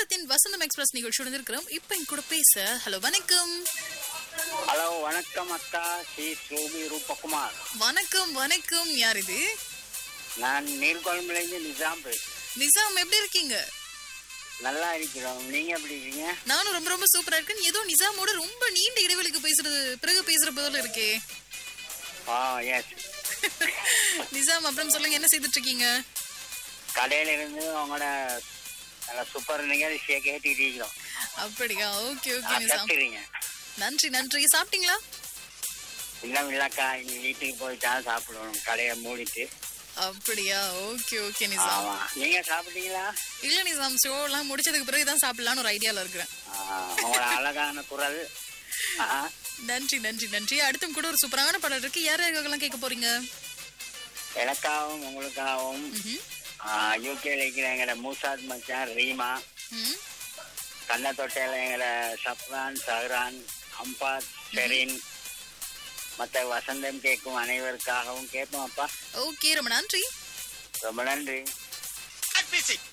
வசந்தத்தின் வசந்தம் எக்ஸ்பிரஸ் நிகழ்ச்சியோட இருக்கிறோம் இப்ப என் கூட பேச ஹலோ வணக்கம் ஹலோ வணக்கம் அக்கா ஸ்ரீ சோபி ரூபகுமார் வணக்கம் வணக்கம் யார் இது நான் நீர்கொழும்புலேருந்து நிஜாம் பேசுறேன் நிசாம் எப்படி இருக்கீங்க நல்லா இருக்கிறோம் நீங்க எப்படி இருக்கீங்க நானும் ரொம்ப ரொம்ப சூப்பரா இருக்கேன் ஏதோ நிசாமோட ரொம்ப நீண்ட இடைவெளிக்கு பேசுறது பிறகு பேசுற போல இருக்கே ஆ எஸ் நிசாம் அப்புறம் சொல்லுங்க என்ன செய்துட்டு இருக்கீங்க கடையில இருந்து உங்களோட நல்ல சூப்பர் நிகழ்ச்சியை கேட்டுட்டு இருக்கிறோம் அப்படியா ஓகே ஓகே நிசாம் கத்துறீங்க நன்றி நன்றி சாப்பிட்டீங்களா இன்னும் இல்லக்கா இனி வீட்டுக்கு போயிட்டா சாப்பிடணும் கடையை மூடிட்டு அப்படியா ஓகே ஓகே நிசாம் ஆமா நீங்க சாப்பிட்டீங்களா இல்ல நிசாம் ஷோ எல்லாம் முடிச்சதுக்கு பிறகு தான் சாப்பிடலாம்னு ஒரு ஐடியால இருக்கிறேன் ஆ, உங்களோட அழகான குரல் ஆ, நன்றி நன்றி நன்றி அடுத்தும் கூட ஒரு சூப்பரான படம் இருக்கு யார் யாருக்கெல்லாம் கேட்க போறீங்க எனக்காகவும் உங்களுக்காகவும் ம்ஹும். யூகேல இருக்கிற எங்களோட மூசாத் மச்சான் ரீமா ம். கண்ண தொட்டையில எங்களை சப்ரான் சஹ்ரான் அம்பாத் ஷெரீன் மற்ற வசந்தம் கேட்கும் அனைவருக்காகவும் கேட்போம் அப்பா ஓகே ரொம்ப நன்றி ரொம்ப நன்றி Admit it.